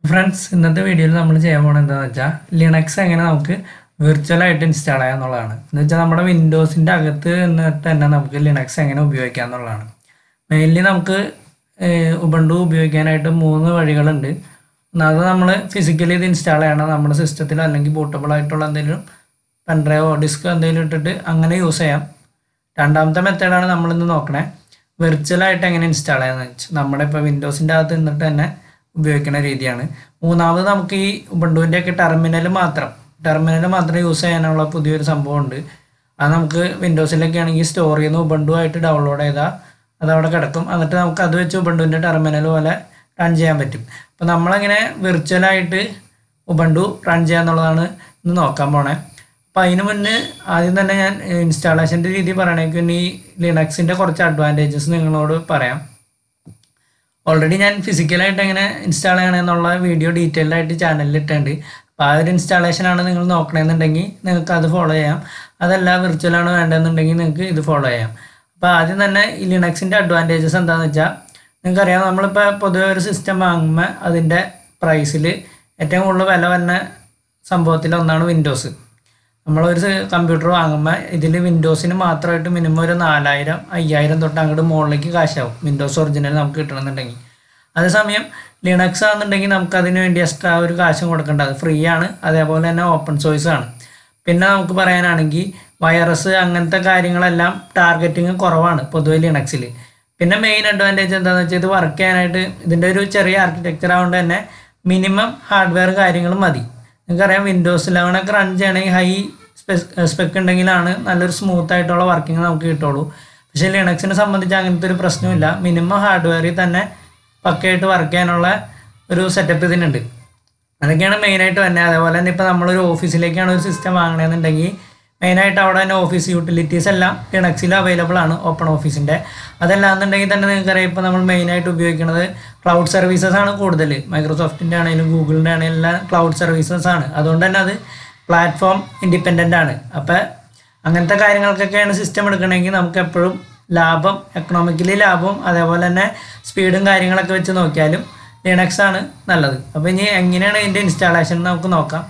friends ഇന്നത്തെ വീഡിയോയിൽ നമ്മൾ ചെയ്യാൻ പോകുന്നത് എന്താണെന്ന് വെച്ചാൽ ലിനക്സ് എങ്ങനെ നമുക്ക് വിർച്വലായിട്ട് ഇൻസ്റ്റാൾ ചെയ്യാം എന്നുള്ളതാണ് എന്ന് വെച്ചാൽ നമ്മുടെ വിൻഡോസിൻ്റെ അകത്ത് നിന്നിട്ട് തന്നെ നമുക്ക് ലിനക്സ് എങ്ങനെ ഉപയോഗിക്കാം എന്നുള്ളതാണ് മെയിൻലി നമുക്ക് ഉബണ്ടു ഉപയോഗിക്കാനായിട്ട് മൂന്ന് വഴികളുണ്ട് ഒന്നാമത് നമ്മൾ ഫിസിക്കലി ഇത് ഇൻസ്റ്റാൾ ചെയ്യണം നമ്മുടെ സിസ്റ്റത്തിൽ അല്ലെങ്കിൽ ബൂട്ടബിൾ ആയിട്ടുള്ള എന്തെങ്കിലും പെൻഡ്രൈവോ ഡിസ്കോ എന്തെങ്കിലും ഇട്ടിട്ട് അങ്ങനെ യൂസ് ചെയ്യാം രണ്ടാമത്തെ മെത്തേഡാണ് നമ്മളിന്ന് നോക്കണേ വെർച്വലായിട്ട് എങ്ങനെ ഇൻസ്റ്റാൾ ചെയ്യാന്ന് വെച്ചാൽ നമ്മുടെ ഇപ്പോൾ വിൻഡോസിൻ്റെ അകത്ത് നിന്നിട്ട് തന്നെ ഉപയോഗിക്കുന്ന രീതിയാണ് മൂന്നാമത് നമുക്ക് ഈ ഉബണ്ടുവിൻ്റെ ഒക്കെ ടെർമിനൽ മാത്രം ടെർമിനൽ മാത്രം യൂസ് ചെയ്യാനുള്ള പുതിയൊരു സംഭവമുണ്ട് അത് നമുക്ക് വിൻഡോസിലൊക്കെ ആണെങ്കിൽ സ്റ്റോർ ചെയ്യുന്ന ഉബണ്ടു ആയിട്ട് ഡൗൺലോഡ് ചെയ്താൽ അത് അവിടെ കിടക്കും എന്നിട്ട് നമുക്ക് അത് വെച്ച് ഉബണ്ടുവിൻ്റെ ടെർമിനൽ പോലെ റൺ ചെയ്യാൻ പറ്റും അപ്പോൾ നമ്മളങ്ങനെ വിർച്വലായിട്ട് ഉബണ്ടു റൺ ചെയ്യാന്നുള്ളതാണ് ഇന്ന് നോക്കാൻ പോണേ അപ്പം അതിന് മുന്നേ ആദ്യം തന്നെ ഞാൻ ഇൻസ്റ്റാളേഷൻ്റെ രീതി പറയണമെങ്കിൽ ഈ ലിനക്സിൻ്റെ കുറച്ച് അഡ്വാൻറ്റേജസ് നിങ്ങളോട് പറയാം ഓൾറെഡി ഞാൻ ഫിസിക്കലായിട്ട് എങ്ങനെ ഇൻസ്റ്റാൾ ചെയ്യണമെന്നുള്ള വീഡിയോ ഡീറ്റെയിൽഡ് ആയിട്ട് ചാനലിൽ ഇട്ടുണ്ട് അപ്പോൾ ആ ഒരു ഇൻസ്റ്റാളേഷനാണ് നിങ്ങൾ നോക്കണമെന്നുണ്ടെങ്കിൽ നിങ്ങൾക്ക് അത് ഫോളോ ചെയ്യാം അതല്ല വിർച്വലാണ് വേണ്ടതെന്നുണ്ടെങ്കിൽ നിങ്ങൾക്ക് ഇത് ഫോളോ ചെയ്യാം അപ്പോൾ ആദ്യം തന്നെ ഈ ലിനക്സിൻ്റെ അഡ്വാൻറ്റേജസ് എന്താണെന്ന് വെച്ചാൽ നിങ്ങൾക്കറിയാം നമ്മളിപ്പോൾ പൊതുവെ ഒരു സിസ്റ്റം വാങ്ങുമ്പോൾ അതിൻ്റെ പ്രൈസിൽ ഏറ്റവും കൂടുതൽ വില വരുന്ന സംഭവത്തിൽ ഒന്നാണ് വിൻഡോസ് നമ്മളൊരു കമ്പ്യൂട്ടർ വാങ്ങുമ്പോൾ ഇതിൽ വിൻഡോസിന് മാത്രമായിട്ട് മിനിമം ഒരു നാലായിരം അയ്യായിരം തൊട്ട് അങ്ങോട്ട് മുകളിലേക്ക് കാശാവും വിൻഡോസ് ഒറിജിനൽ നമുക്ക് കിട്ടണമെന്നുണ്ടെങ്കിൽ അതേസമയം ലിനക്സ് ആണെന്നുണ്ടെങ്കിൽ നമുക്ക് അതിന് വേണ്ടി എക്സ്ട്രാ ഒരു കാശും കൊടുക്കേണ്ട അത് ഫ്രീ ആണ് അതേപോലെ തന്നെ ഓപ്പൺ സോഴ്സ് ആണ് പിന്നെ നമുക്ക് പറയാനാണെങ്കിൽ വൈറസ് അങ്ങനത്തെ കാര്യങ്ങളെല്ലാം ടാർഗറ്റിങ് കുറവാണ് പൊതുവെ ലിനക്സിൽ പിന്നെ മെയിൻ അഡ്വാൻറ്റേജ് എന്താണെന്ന് വെച്ചാൽ ഇത് വർക്ക് ചെയ്യാനായിട്ട് ഇതിൻ്റെ ഒരു ചെറിയ ആർക്കിടെക്ചർ ആയതുകൊണ്ട് തന്നെ മിനിമം ഹാർഡ്വെയർ കാര്യങ്ങൾ മതി നിങ്ങൾക്കറിയാം വിൻഡോസ് ഇലവനൊക്കെ റൺ ചെയ്യണമെങ്കിൽ ഹൈ സ്പെക്ക് ഉണ്ടെങ്കിലാണ് നല്ലൊരു സ്മൂത്ത് ആയിട്ടുള്ള വർക്കിംഗ് നമുക്ക് കിട്ടുള്ളൂ പക്ഷേ ലിനക്സിനെ സംബന്ധിച്ച് അങ്ങനത്തെ ഒരു പ്രശ്നമില്ല മിനിമം ഹാർഡ്വെയറിൽ തന്നെ പക്കയായിട്ട് വർക്ക് ചെയ്യാനുള്ള ഒരു സെറ്റപ്പ് ഇതിനുണ്ട് അതൊക്കെയാണ് മെയിനായിട്ട് തന്നെ അതേപോലെ തന്നെ ഇപ്പോൾ നമ്മളൊരു ഓഫീസിലേക്കാണ് ഒരു സിസ്റ്റം വാങ്ങണമെന്നുണ്ടെങ്കിൽ മെയിനായിട്ട് അവിടെ തന്നെ ഓഫീസ് യൂട്ടിലിറ്റീസ് എല്ലാം ലിനക്സിൽ അവൈലബിൾ ആണ് ഓപ്പൺ ഓഫീസിൻ്റെ അതല്ലാന്നുണ്ടെങ്കിൽ തന്നെ നിങ്ങൾക്കറിയാം ഇപ്പോൾ നമ്മൾ മെയിനായിട്ട് ഉപയോഗിക്കുന്നത് ക്ലൗഡ് സർവീസസ് ആണ് കൂടുതൽ മൈക്രോസോഫ്റ്റിൻ്റെ ആണെങ്കിലും ഗൂഗിളിൻ്റെ ആണെങ്കിലും എല്ലാം ക്ലൗഡ് സർവീസസ് ആണ് അതുകൊണ്ട് തന്നെ അത് പ്ലാറ്റ്ഫോം ഇൻഡിപെൻഡൻ്റ് ആണ് അപ്പോൾ അങ്ങനത്തെ കാര്യങ്ങൾക്കൊക്കെയാണ് സിസ്റ്റം എടുക്കണമെങ്കിൽ നമുക്ക് എപ്പോഴും ലാഭം എക്കണോമിക്കലി ലാഭം അതേപോലെ തന്നെ സ്പീഡും കാര്യങ്ങളൊക്കെ വെച്ച് നോക്കിയാലും ലിനക്സ് ആണ് നല്ലത് അപ്പോൾ ഇനി എങ്ങനെയാണ് ഇതിൻ്റെ ഇൻസ്റ്റാളേഷൻ നമുക്ക് നോക്കാം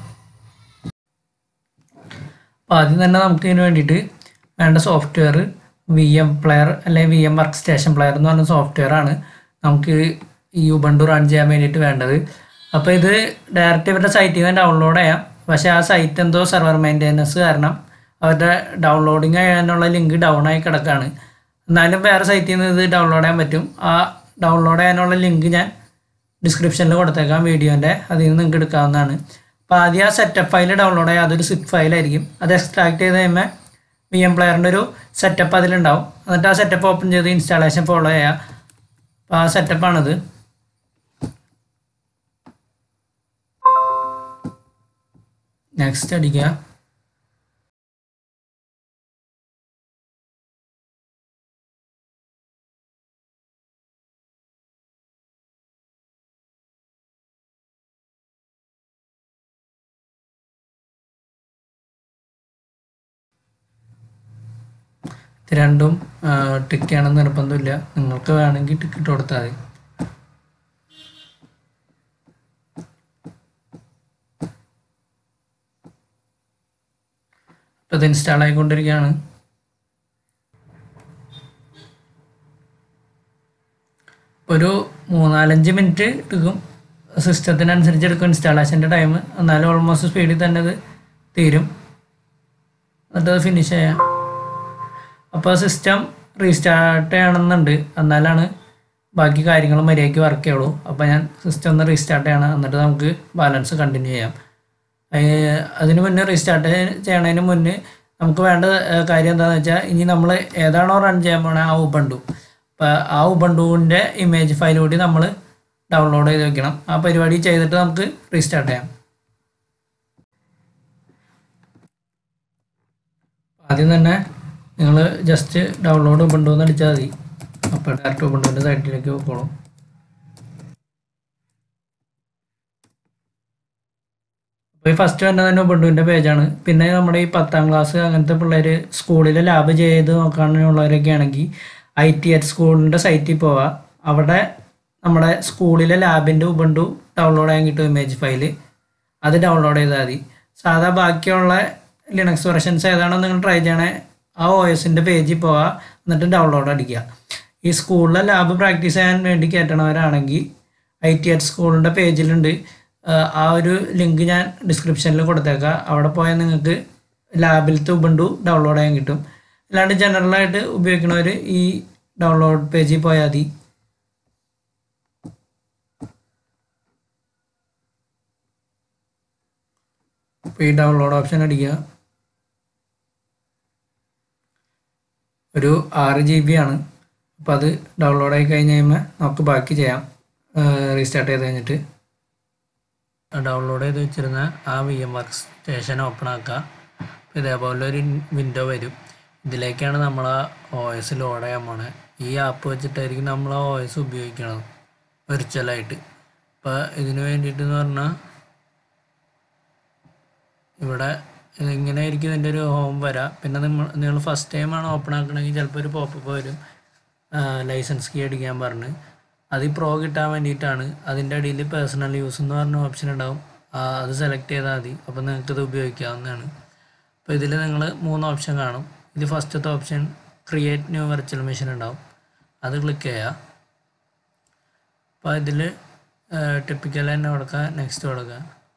അപ്പോൾ ആദ്യം തന്നെ നമുക്ക് ഇതിന് വേണ്ടിയിട്ട് വേണ്ട സോഫ്റ്റ്വെയർ വി എം പ്ലെയർ അല്ലെങ്കിൽ V M workstation player എന്ന് പറഞ്ഞ സോഫ്റ്റ്വെയർ ആണ് നമുക്ക് ഈ ഉബണ്ടു റൺ ചെയ്യാൻ വേണ്ടിയിട്ട് വേണ്ടത് അപ്പോൾ ഇത് ഡയറക്റ്റ് ഇവരുടെ സൈറ്റിൽ നിന്ന് ഡൗൺലോഡ് ചെയ്യാം പക്ഷേ ആ സൈറ്റ് എന്തോ സെർവർ മെയിൻ്റെനൻസ് കാരണം അവരുടെ ഡൗൺലോഡിങ് ചെയ്യാനുള്ള ലിങ്ക് ഡൗൺ ആയി കിടക്കുകയാണ് എന്നാലും വേറെ സൈറ്റിൽ നിന്ന് ഇത് ഡൗൺലോഡ് ചെയ്യാൻ പറ്റും ആ ഡൗൺലോഡ് ചെയ്യാനുള്ള ലിങ്ക് ഞാൻ ഡിസ്ക്രിപ്ഷനിൽ കൊടുത്തേക്കാം വീഡിയോൻ്റെ അതിൽ നിന്ന് നിങ്ങൾക്ക് എടുക്കാവുന്നതാണ് അപ്പോൾ ആദ്യം ആ സെറ്റപ്പ് ഫയൽ ഡൗൺലോഡ് ചെയ്യുക അതൊരു സിപ്പ് ഫയലായിരിക്കും അത് എക്സ്ട്രാക്ട് ചെയ്ത് കഴിയുമ്പോൾ വി എം പ്ലെയറിൻ്റെ ഒരു സെറ്റപ്പ് അതിലുണ്ടാവും എന്നിട്ട് ആ സെറ്റപ്പ് ഓപ്പൺ ചെയ്ത് ഇൻസ്റ്റാളേഷൻ ഫോളോ ചെയ്യുക അപ്പോൾ ആ സെറ്റപ്പാണിത് നെക്സ്റ്റ് അടിക്കുക ഇത് രണ്ടും ടിക്ക് ചെയ്യണം നിർബന്ധമില്ല നിങ്ങൾക്ക് വേണമെങ്കിൽ ടിക്ക് ഇട്ട് കൊടുത്താൽ മതി അപ്പോൾ ഇത് ഇൻസ്റ്റാൾ ആയിക്കൊണ്ടിരിക്കുകയാണ് ഒരു മൂന്നാലഞ്ച് മിനിറ്റ് എടുക്കും സിസ്റ്റത്തിനനുസരിച്ച് എടുക്കും ഇൻസ്റ്റാളേഷൻ്റെ ടൈം എന്നാലും ഓൾമോസ്റ്റ് സ്പീഡിൽ തന്നെ ഇത് തീരും എന്നിട്ട് അത് ഫിനിഷ് ചെയ്യാം അപ്പോൾ സിസ്റ്റം റീസ്റ്റാർട്ട് ചെയ്യണമെന്നുണ്ട് എന്നാലാണ് ബാക്കി കാര്യങ്ങൾ മര്യാദയ്ക്ക് വർക്ക് ചെയ്യുള്ളൂ അപ്പോൾ ഞാൻ സിസ്റ്റം ഒന്ന് റീസ്റ്റാർട്ട് ചെയ്യണം എന്നിട്ട് നമുക്ക് ബാലൻസ് കണ്ടിന്യൂ ചെയ്യാം അതിന് മുന്നേ റീസ്റ്റാർട്ട് ചെയ്യണതിന് മുന്നേ നമുക്ക് വേണ്ട കാര്യം എന്താണെന്ന് വെച്ചാൽ ഇനി നമ്മൾ ഏതാണോ റൺ ചെയ്യാൻ പോണേ ആ ഉബണ്ടു അപ്പോൾ ആ ഉബണ്ടുവിൻ്റെ ഇമേജ് ഫയൽ കൂടി നമ്മൾ ഡൗൺലോഡ് ചെയ്ത് വെക്കണം ആ പരിപാടി ചെയ്തിട്ട് നമുക്ക് റീസ്റ്റാർട്ട് ചെയ്യാം ആദ്യം തന്നെ നിങ്ങൾ ജസ്റ്റ് ഡൗൺലോഡ് ഉബണ്ടു എന്ന് അടിച്ചാൽ മതി അപ്പോൾ ഡയറക്റ്റ് ഉബണ്ടുവിൻ്റെ സൈറ്റിലേക്ക് പോയിക്കോളും അപ്പോൾ ഈ ഫസ്റ്റ് തന്നെ തന്നെ ഉബണ്ടുവിൻ്റെ പേജാണ് പിന്നെ നമ്മുടെ ഈ പത്താം ക്ലാസ് അങ്ങനത്തെ പിള്ളേർ സ്കൂളിൽ ലാബ് ചെയ്ത് നോക്കാനുള്ളവരൊക്കെ ആണെങ്കിൽ ഐ ടി എച്ച് സ്കൂളിൻ്റെ സൈറ്റിൽ പോവുക അവിടെ നമ്മുടെ സ്കൂളിലെ ലാബിൻ്റെ ഉബണ്ടു ഡൗൺലോഡ് ചെയ്യാൻ കിട്ടും ഇമേജ് ഫയൽ അത് ഡൗൺലോഡ് ചെയ്താൽ മതി സാധാ ബാക്കിയുള്ള ലിനക്സ് വെർഷൻസ് ഏതാണോ നിങ്ങൾ ട്രൈ ചെയ്യണേ ആ ഒ എസിൻ്റെ പേജിൽ പോവുക എന്നിട്ട് ഡൗൺലോഡ് അടിക്കുക ഈ സ്കൂളിലെ ലാബ് പ്രാക്ടീസ് ചെയ്യാൻ വേണ്ടി കയറ്റണവരാണെങ്കിൽ ഐ ടി എച്ച് സ്കൂളിൻ്റെ പേജിലുണ്ട് ആഹ് ആ ഒരു ലിങ്ക് ഞാൻ ഡിസ്ക്രിപ്ഷനിൽ കൊടുത്തേക്കാം അവിടെ പോയാൽ നിങ്ങൾക്ക് ലാബിലത്തെ ഉബുണ്ടു ഡൗൺലോഡ് ചെയ്യാൻ കിട്ടും അല്ലാണ്ട് ജനറലായിട്ട് ഉപയോഗിക്കുന്നവർ ഈ ഡൗൺലോഡ് പേജിൽ പോയാൽ മതി അപ്പോൾ ഈ ഡൗൺലോഡ് ഓപ്ഷൻ അടിക്കുക ഒരു ആറ് ജി ബി ആണ് അപ്പോൾ അത് ഡൗൺലോഡ് ആയി കഴിഞ്ഞ് കഴിയുമ്പോൾ നമുക്ക് ബാക്കി ചെയ്യാം റീസ്റ്റാർട്ട് ചെയ്ത് കഴിഞ്ഞിട്ട് ഡൗൺലോഡ് ചെയ്ത് വെച്ചിരുന്ന ആ V M workstation open ആക്കുക അപ്പോൾ ഇതേപോലെ ഒരു വിൻഡോ വരും ഇതിലേക്കാണ് നമ്മൾ ആ ഒ എസ് ലോഡ് ചെയ്യാൻ പോണത് ഈ ആപ്പ് വെച്ചിട്ടായിരിക്കും നമ്മൾ ആ ഒ എസ് ഉപയോഗിക്കണത് വെർച്വലായിട്ട് അപ്പോൾ ഇതിന് വേണ്ടിയിട്ട് എന്ന് പറഞ്ഞാൽ ഇവിടെ ഇങ്ങനെ ആയിരിക്കും ഇതിൻ്റെ ഒരു ഹോം വരാം പിന്നെ നിങ്ങൾ നിങ്ങൾ ഫസ്റ്റ് ടൈമാണ് ഓപ്പൺ ആക്കണമെങ്കിൽ ചിലപ്പോൾ ഒരു പോപ്പപ്പ് വരും ലൈസൻസ് കീ അടിക്കാൻ പറഞ്ഞ് അത് ഈ പ്രോ കിട്ടാൻ വേണ്ടിയിട്ടാണ് അതിൻ്റെ അടിയിൽ പേഴ്സണൽ യൂസ് എന്ന് പറഞ്ഞ ഓപ്ഷൻ ഉണ്ടാവും ആ, അത് സെലക്ട് ചെയ്താൽ മതി അപ്പോൾ നിങ്ങൾക്കിത് ഉപയോഗിക്കാവുന്നതാണ് അപ്പോൾ ഇതിൽ നിങ്ങൾ മൂന്ന് ഓപ്ഷൻ കാണും ഇത് ഫസ്റ്റത്തെ option create new virtual machine ഉണ്ടാവും അത് ക്ലിക്ക് ചെയ്യുക അപ്പോൾ ഇതിൽ ടിപ്പിക്കൽ തന്നെ കൊടുക്കുക നെക്സ്റ്റ് കൊടുക്കുക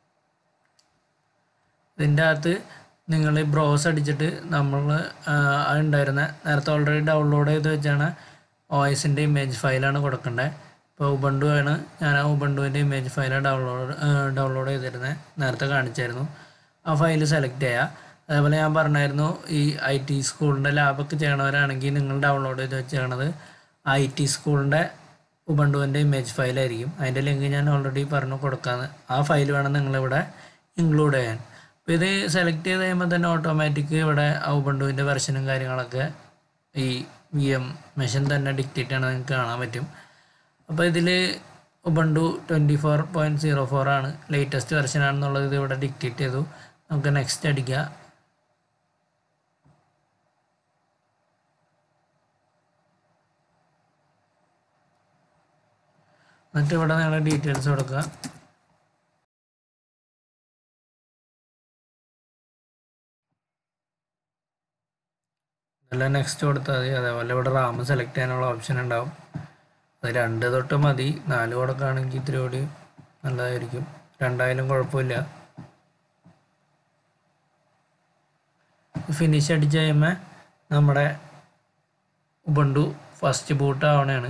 ഇതിൻ്റെ അകത്ത് നിങ്ങൾ ബ്രൗസ് അടിച്ചിട്ട് നമ്മൾ ഉണ്ടായിരുന്ന നേരത്തെ ഓൾറെഡി ഡൗൺലോഡ് ചെയ്ത് വെച്ചാണ് ഒ എസിൻ്റെ ഇമേജ് ഫയലാണ് കൊടുക്കേണ്ടത് ഇപ്പോൾ ഉബണ്ടു ആണ് ഞാൻ ആ ഉബണ്ടുവിൻ്റെ ഇമേജ് ഫയലാണ് ഡൗൺലോഡ് ഡൗൺലോഡ് ചെയ്തിരുന്നത് നേരത്തെ കാണിച്ചായിരുന്നു ആ ഫയൽ സെലക്ട് ചെയ്യുക അതേപോലെ ഞാൻ പറഞ്ഞായിരുന്നു ഈ ഐ ടി സ്കൂളിൻ്റെ ലാബൊക്കെ ചെയ്യണവരാണെങ്കിൽ നിങ്ങൾ ഡൗൺലോഡ് ചെയ്ത് വെച്ചേക്കണത് ഐ ടി സ്കൂളിൻ്റെ ഉബണ്ടുവിൻ്റെ ഇമേജ് ഫയലായിരിക്കും അതിൻ്റെ ലിങ്ക് ഞാൻ ഓൾറെഡി പറഞ്ഞു കൊടുക്കാന്ന് ആ ഫയൽ വേണം നിങ്ങളിവിടെ ഇൻക്ലൂഡ് ചെയ്യാൻ അപ്പോൾ ഇത് സെലക്ട് ചെയ്ത് കഴിയുമ്പോൾ തന്നെ ഓട്ടോമാറ്റിക് ഇവിടെ ആ ഉബണ്ടുവിൻ്റെ വെർഷനും കാര്യങ്ങളൊക്കെ ഈ വി എം മെഷീൻ തന്നെ ഡിക്റ്റേറ്റ് ചെയ്യണത് നിങ്ങൾക്ക് കാണാൻ പറ്റും അപ്പോൾ ഇതിൽ Ubuntu twenty four point zero four ആണ് ലേറ്റസ്റ്റ് വെർഷൻ ആണെന്നുള്ളത് ഇത് ഇവിടെ ഡിക്റ്റേറ്റ് ചെയ്തു നമുക്ക് നെക്സ്റ്റ് അടിക്കുക എന്നിട്ട് ഇവിടെ നിങ്ങളുടെ ഡീറ്റെയിൽസ് കൊടുക്കുക ഇതെല്ലാം നെക്സ്റ്റ് കൊടുത്താൽ മതി അതേപോലെ ഇവിടെ റാം സെലക്ട് ചെയ്യാനുള്ള ഓപ്ഷൻ ഉണ്ടാവും അത് രണ്ട് തൊട്ട് മതി നാല് കൊടുക്കുകയാണെങ്കിൽ ഇത്തിരി കൂടി നല്ലതായിരിക്കും രണ്ടായാലും കുഴപ്പമില്ല ഫിനിഷ് അടിച്ച് കഴിയുമ്പോൾ നമ്മുടെ ഉബണ്ടു ഫസ്റ്റ് ബൂട്ട് ആവണയാണ്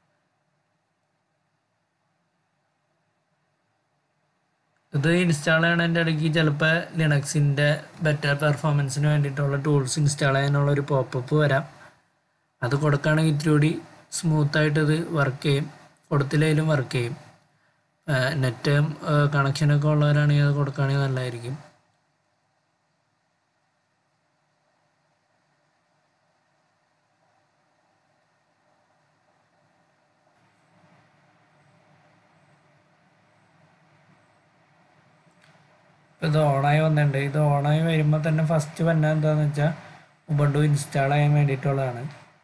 ഇത് ഇൻസ്റ്റാൾ ചെയ്യണതിൻ്റെ ഇടയ്ക്ക് ചിലപ്പോൾ ലിനക്സിൻ്റെ ബെറ്റർ പെർഫോമൻസിന് വേണ്ടിയിട്ടുള്ള ടൂൾസ് ഇൻസ്റ്റാൾ ചെയ്യാനുള്ള ഒരു പോപ്പപ്പ് വരാം അത് കൊടുക്കുകയാണെങ്കിൽ ഇത്തിരി കൂടി സ്മൂത്തായിട്ട് ഇത് വർക്ക് ചെയ്യും കൊടുത്തില്ലെങ്കിലും വർക്ക് ചെയ്യും നെറ്റ് കണക്ഷനൊക്കെ ഉള്ളവരാണെങ്കിൽ അത് കൊടുക്കുകയാണെങ്കിൽ നല്ലതായിരിക്കും ഇപ്പോൾ ഇത് ഓണായി വന്നിട്ടുണ്ട് ഇത് ഓണായി വരുമ്പോൾ തന്നെ ഫസ്റ്റ് വന്നത് എന്താണെന്ന് വെച്ചാൽ ഉബണ്ടു ഇൻസ്റ്റാൾ ചെയ്യാൻ വേണ്ടിയിട്ടുള്ളതാണ്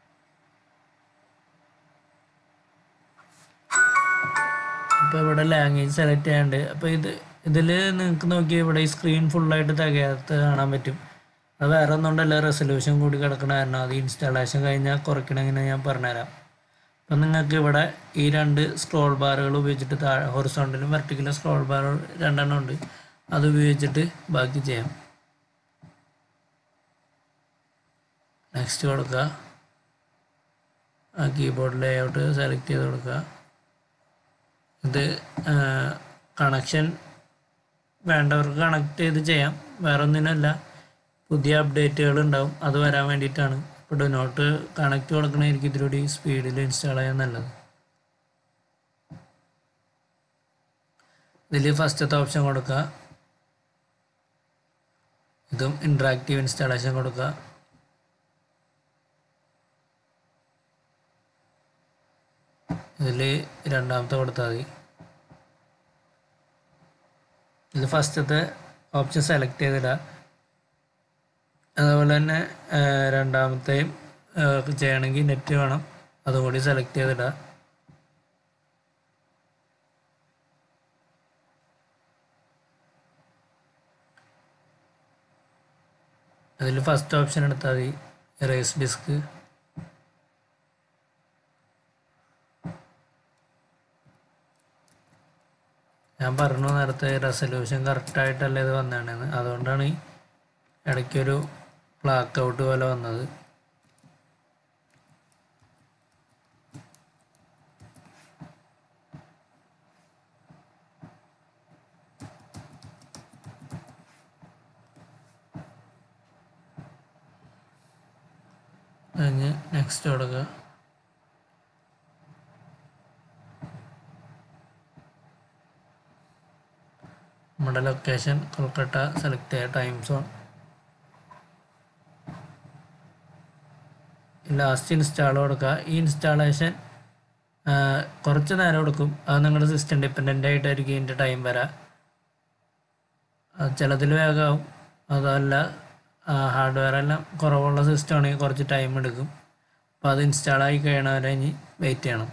അപ്പോൾ ഇവിടെ ലാംഗ്വേജ് സെലക്ട് ചെയ്യാണ്ട് അപ്പോൾ ഇത് ഇതിൽ നിങ്ങൾക്ക് നോക്കി ഇവിടെ ഈ സ്ക്രീൻ ഫുള്ളായിട്ട് തികയാത്ത കാണാൻ പറ്റും അത് വേറെ ഒന്നുകൊണ്ടല്ല റെസൊല്യൂഷൻ കൂടി കിടക്കണ കാരണം അത് ഇൻസ്റ്റാളേഷൻ കഴിഞ്ഞാൽ കുറയ്ക്കണമെങ്ങനെ ഞാൻ പറഞ്ഞുതരാം അപ്പം നിങ്ങൾക്ക് ഇവിടെ ഈ രണ്ട് സ്ക്രോൾ ബാറുകൾ ഉപയോഗിച്ചിട്ട് താഴെ ഹൊറിസോണ്ടലും വെർട്ടിക്കലും സ്ക്രോൾ ബാർ രണ്ടെണ്ണം ഉണ്ട് അത് ഉപയോഗിച്ചിട്ട് ബാക്കി ചെയ്യാം നെക്സ്റ്റ് കൊടുക്കുക ആ കീബോർഡ് ലേഔട്ട് സെലക്ട് ചെയ്ത് കൊടുക്കുക ഇത് കണക്ഷൻ വേണ്ടവർക്ക് കണക്ട് ചെയ്ത് ചെയ്യാം വേറെ ഒന്നിനല്ല പുതിയ അപ്ഡേറ്റുകൾ ഉണ്ടാവും അത് വരാൻ വേണ്ടിയിട്ടാണ് ഇപ്പോൾ ഡു നോട്ട് കണക്ട് കൊടുക്കണമായിരിക്കും ഇതിലൂടെ സ്പീഡിൽ ഇൻസ്റ്റാൾ ചെയ്യാൻ നല്ലത് ഇതിൽ ഫസ്റ്റത്തെ ഓപ്ഷൻ കൊടുക്കുക ഇതും ഇൻട്രാക്റ്റീവ് ഇൻസ്റ്റാളേഷൻ കൊടുക്കുക ഇതിൽ രണ്ടാമത്തെ കൊടുത്താൽ മതി ഇതിൽ ഫസ്റ്റത്തെ ഓപ്ഷൻ സെലക്ട് ചെയ്തിടുക അതുപോലെ തന്നെ ഏഹ്, രണ്ടാമത്തെയും ഏഹ്, ചെയ്യണമെങ്കിൽ നെറ്റ് വേണം അതും കൂടി സെലക്ട് ചെയ്തിടുക അതിൽ ഫസ്റ്റ് ഓപ്ഷൻ എടുത്താൽ മതി എറേസ് ഡിസ്ക് ഞാൻ പറഞ്ഞു നേരത്തെ റെസൊല്യൂഷൻ കറക്റ്റായിട്ടല്ല ഇത് വന്നതാണെന്ന് അതുകൊണ്ടാണ് ഈ ഇടയ്ക്കൊരു ബ്ലാക്ക് ഔട്ട് പോലെ വന്നത് കഴിഞ്ഞ് നെക്സ്റ്റ് കൊടുക്കുക നമ്മുടെ ലൊക്കേഷൻ കൊൽക്കട്ട സെലക്ട് ചെയ്യുക ടൈം സോൺ ലാസ്റ്റ് ഇൻസ്റ്റാൾ കൊടുക്കുക ഈ ഇൻസ്റ്റാളേഷൻ കുറച്ച് നേരം എടുക്കും അത് നിങ്ങളുടെ സിസ്റ്റം ഡിപ്പെൻഡൻ്റ് ആയിട്ടായിരിക്കും ഇതിൻ്റെ ടൈം വരാം അത് ചിലതിൽ വേഗമാവും അതല്ല ഹാർഡ്വെയർ എല്ലാം കുറവുള്ള സിസ്റ്റം ആണെങ്കിൽ കുറച്ച് ടൈം എടുക്കും അപ്പോൾ അത് ഇൻസ്റ്റാൾ ആയി കഴിയണവരെ ഇനി വെയിറ്റ് ചെയ്യണം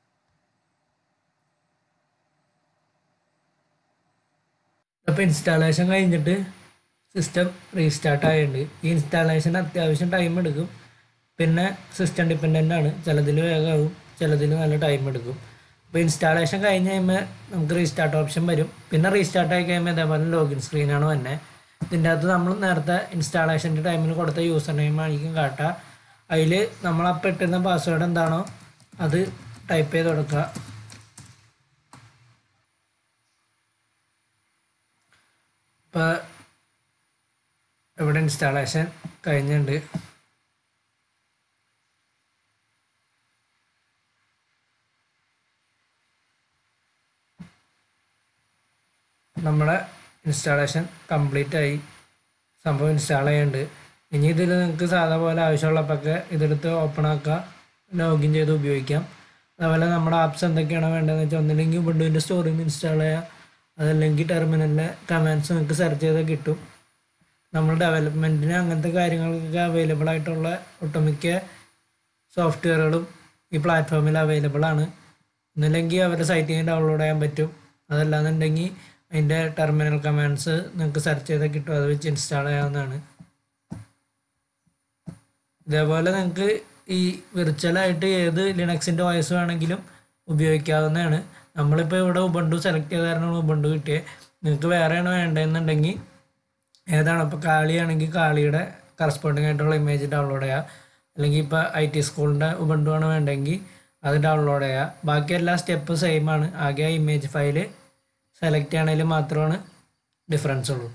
അപ്പോൾ ഇൻസ്റ്റാളേഷൻ കഴിഞ്ഞിട്ട് സിസ്റ്റം റീസ്റ്റാർട്ട് ആയിട്ടുണ്ട് ഈ ഇൻസ്റ്റാളേഷൻ അത്യാവശ്യം ടൈം എടുക്കും പിന്നെ സിസ്റ്റം ഡിപ്പെൻഡൻ്റ് ആണ് ചിലതിൽ വേഗമാവും ചിലതിൽ നല്ല ടൈം എടുക്കും അപ്പോൾ ഇൻസ്റ്റാളേഷൻ കഴിഞ്ഞ് കഴിയുമ്പോൾ നമുക്ക് റീസ്റ്റാർട്ട് ഓപ്ഷൻ വരും പിന്നെ റീസ്റ്റാർട്ട് ആയി കഴിയുമ്പോൾ ഇതേപോലെ ലോഗിൻ സ്ക്രീനാണ് വന്നെ ഇതിൻ്റെ അകത്ത് നമ്മൾ നേരത്തെ ഇൻസ്റ്റാളേഷൻ്റെ ടൈമിൽ കൊടുത്ത യൂസർ നെയിം ആയിരിക്കും കാട്ടുക അതിൽ നമ്മൾ അപ്പോൾ ഇട്ടുന്ന പാസ്വേഡ് എന്താണോ അത് ടൈപ്പ് ചെയ്ത് കൊടുക്കുക ഇപ്പോൾ ഇവിടെ ഇൻസ്റ്റാളേഷൻ കഴിഞ്ഞിട്ടുണ്ട് നമ്മുടെ ഇൻസ്റ്റാളേഷൻ കംപ്ലീറ്റ് ആയി സംഭവം ഇൻസ്റ്റാൾ ചെയ്യുന്നുണ്ട് ഇനി ഇതിൽ നിങ്ങൾക്ക് സാധാ പോലെ ആവശ്യമുള്ളപ്പോഴൊക്കെ ഇതെടുത്ത് ഓപ്പൺ ആക്കുക ലോഗിൻ ചെയ്ത് ഉപയോഗിക്കാം അതുപോലെ നമ്മുടെ ആപ്സ് എന്തൊക്കെയാണ് വേണ്ടതെന്ന് വെച്ചാൽ ഒന്നില്ലെങ്കിൽ വിൻഡോൻ്റെ സ്റ്റോറിൽ ഇൻസ്റ്റാൾ ചെയ്യുക അതല്ലെങ്കിൽ ടെർമിനലിലെ കമാൻഡ്സ് നിങ്ങൾക്ക് സെർച്ച് ചെയ്താൽ കിട്ടും നമ്മൾ ഡെവലപ്മെൻറ്റിന് അങ്ങനത്തെ കാര്യങ്ങൾക്കൊക്കെ അവൈലബിൾ ആയിട്ടുള്ള ഒട്ടുമിക്ക സോഫ്റ്റ്വെയറുകളും ഈ പ്ലാറ്റ്ഫോമിൽ അവൈലബിൾ ആണ് ഒന്നില്ലെങ്കിൽ അവരുടെ സൈറ്റിൽ നിന്ന് ഡൗൺലോഡ് ചെയ്യാൻ പറ്റും അതല്ലാന്നുണ്ടെങ്കിൽ അതിൻ്റെ ടെർമിനൽ കമാൻഡ്സ് നിങ്ങൾക്ക് സെർച്ച് ചെയ്താൽ കിട്ടും അത് വെച്ച് ഇൻസ്റ്റാൾ ചെയ്യാവുന്നതാണ് ഇതേപോലെ നിങ്ങൾക്ക് ഈ വിർച്വലായിട്ട് ഏത് ലിനക്സിൻ്റെ വോയിസ് വേണമെങ്കിലും ഉപയോഗിക്കാവുന്നതാണ് നമ്മളിപ്പോൾ ഇവിടെ ഉബണ്ടു സെലക്ട് ചെയ്ത കാരണമാണ് ഉബണ്ടു കിട്ടിയത് നിങ്ങൾക്ക് വേറെയാണ് വേണ്ടതെന്നുണ്ടെങ്കിൽ ഏതാണ് ഇപ്പോൾ കാളിയാണെങ്കിൽ കാളിയുടെ കറസ്പോണ്ടിങ് ആയിട്ടുള്ള ഇമേജ് ഡൗൺലോഡ് ചെയ്യുക അല്ലെങ്കിൽ ഇപ്പോൾ ഐ ടി സ്കൂളിൻ്റെ ഉബണ്ടു ആണ് വേണ്ടെങ്കിൽ അത് ഡൗൺലോഡ് ചെയ്യുക ബാക്കി എല്ലാ സ്റ്റെപ്പും സെയിം ആണ് ആകെ ആ ഇമേജ് ഫയൽ സെലക്ട് ചെയ്യണതിൽ മാത്രമാണ് ഡിഫറൻസ് ഉള്ളൂ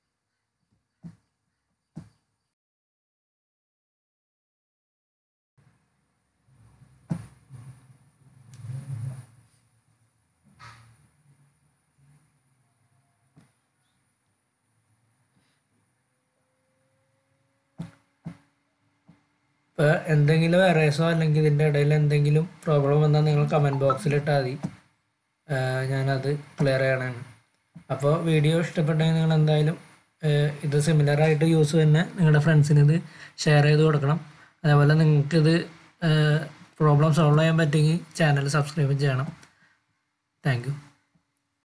ഇപ്പോൾ എന്തെങ്കിലും എറേസോ അല്ലെങ്കിൽ ഇതിൻ്റെ ഇടയിൽ എന്തെങ്കിലും പ്രോബ്ലം വന്നാൽ നിങ്ങൾ കമൻറ്റ് ബോക്സിൽ ഇട്ടാൽ മതി ആഹ് ഞാനത് ക്ലിയർ ചെയ്യണതാണ് അപ്പോൾ വീഡിയോ ഇഷ്ടപ്പെട്ടെങ്കിൽ നിങ്ങൾ എന്തായാലും ആഹ് ഇത് സിമിലർ ആയിട്ട് യൂസ് തന്നെ നിങ്ങളുടെ ഫ്രണ്ട്സിന് ഇത് ഷെയർ ചെയ്ത് കൊടുക്കണം അതേപോലെ നിങ്ങൾക്കിത് പ്രോബ്ലം സോൾവ് ചെയ്യാൻ പറ്റുമെങ്കിൽ ചാനൽ സബ്സ്ക്രൈബ് ചെയ്യണം താങ്ക് യു